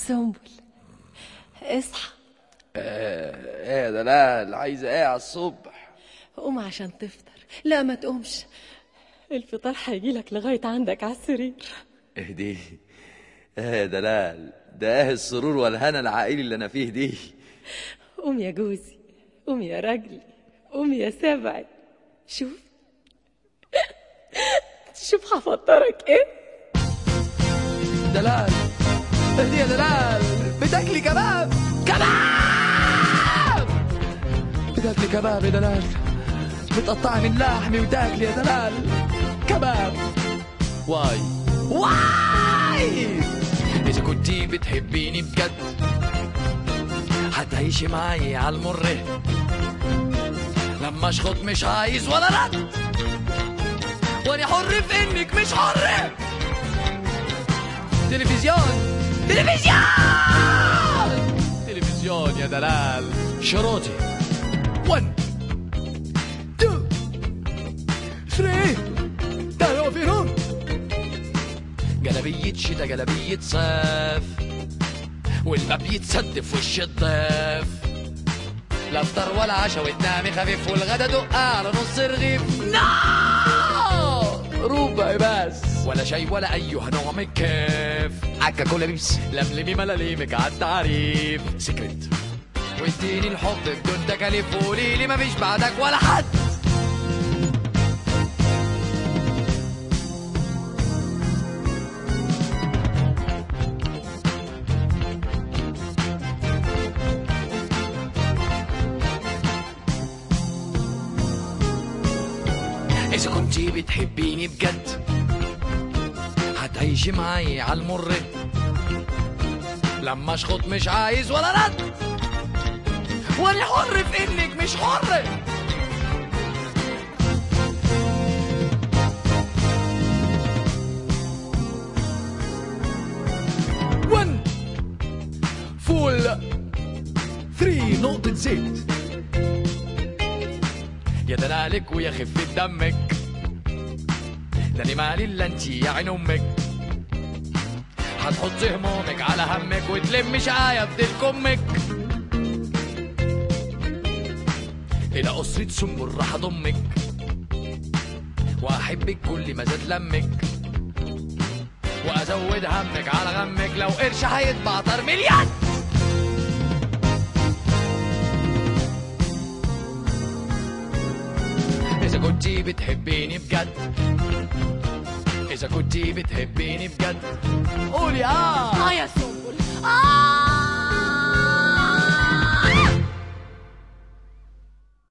سنبل اصحى ايه ده لا عايزه ايه على الصبح قوم عشان تفطر لا ما تقومش الفطار هيجيلك لغاية عندك على السرير اهدي ايه دلال ده ايه السرور والهنا العائلي اللي انا فيه دي قوم يا جوزي قوم يا راجلي قوم يا سبعي شوف شوف هفطرك ايه دلال اهدي يا دلال بتاكلي كباب كباب بتاكلي كباب يا دلال بتقطعي من لحمي وتاكلي يا دلال كباب واي واي اذا كنتي بتحبيني بجد هتعيشي معايا على المر لما اشخط مش عايز ولا رد وانا حر في انك مش حر تلفزيون تلفزيون تلفزيون يا دلال شروطي 1 2 3 تعالوا فيهم جلبية شتا جلبية صيف والباب يتسد في وش الضيف لا افطر ولا عشا وتنامي خفيف والغدا دق على نص رغيف نار ربع بس ولا شاي ولا ايها نوع من الكيف عكا كولا بيبس لملمي ملاليمك عالتعريف سكرت واديني الحب بدون تكاليف وقولي لي مفيش بعدك ولا حد إذا كنتي بتحبيني بجد هتعيشي معايا على المر لما اشخط مش عايز ولا رد وانا حر في انك مش حر ون فول ثري نقطة زيت يا دلالك ويا خفة دمك ده أنا مالي الا انتي يا عين امك هتحطي همومك على همك وتلمي شقايا بدل امك الى قصرة سنبل راح اضمك واحبك كل ما زاد لمك وازود همك على غمك لو قرش هيتبعتر مليون إذا كنتي بتحبيني بجد إذا كنتي بتحبيني بجد قولي آه اه يا سنبل اه